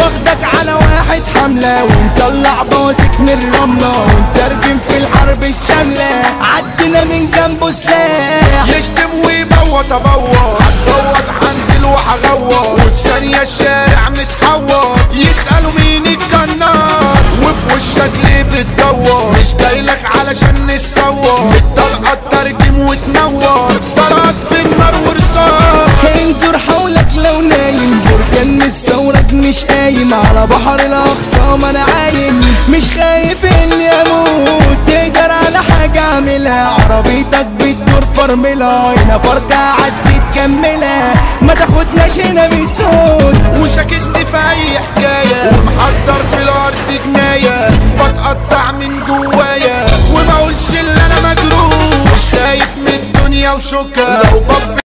واخدك على واحد حملة ونطلع بوسك من الرملة ونترجم في الحرب الشاملة عدنا من جنبه سلاح يشتم ويبوط ابوط هتبوط هنزل وهغوط وفي ثانية الشارع متحوط يسألوا مين القناص وفي وشك ليه بتدور مش جايلك علشان نتصور الطلقة ترجم وتنور طلقت بالنار ورصاص انظر حولك لو نايم بركان الثورة مش قايم على بحر الأقصى ما أنا عايم مش خايف إني أموت تقدر على حاجة أعملها عربيتك بتدور فرملة هنا فرقة عدي تكملها ما تاخدناش هنا بصوت وشاكسني في اي حكاية ومحضر في الارض جناية بتقطع من جوايا وما اقولش اللي انا مجروح مش خايف من الدنيا وشوكة لو بف